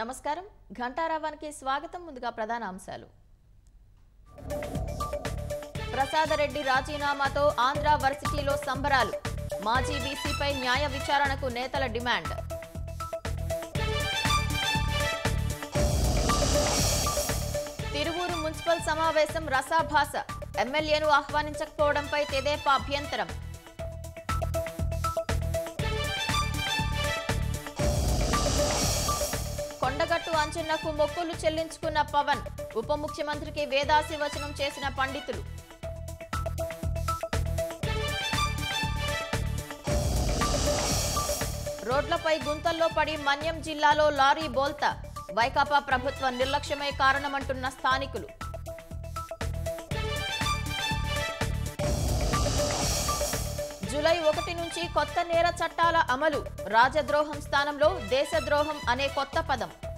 నమస్కారం ఘంటారావానికి స్వాగతం ముందుగా ప్రధాన అంశాలు ప్రసాదరెడ్డి రాజీనామాతో ఆంధ్ర వర్సిటీలో సంబరాలు మాజీ వీసీపై న్యాయ విచారణకు నేతల డిమాండ్ తిరువూరు మున్సిపల్ సమావేశం రసాభాస ఎమ్మెల్యేను ఆహ్వానించకపోవడంపై తెదేపా అభ్యంతరం కొండగట్టు అంచనకు మొక్కులు చెల్లించుకున్న పవన్ ఉప ముఖ్యమంత్రికి వేదాశీవచనం చేసిన పండితులు రోడ్లపై గుంతల్లో పడి మన్యం జిల్లాలో లారీ బోల్తా వైకాపా ప్రభుత్వ నిర్లక్ష్యమే కారణమంటున్న స్థానికులు జూలై ఒకటి నుంచి కొత్త నేర చట్టాల అమలు రాజద్రోహం స్థానంలో దేశద్రోహం అనే కొత్త పదం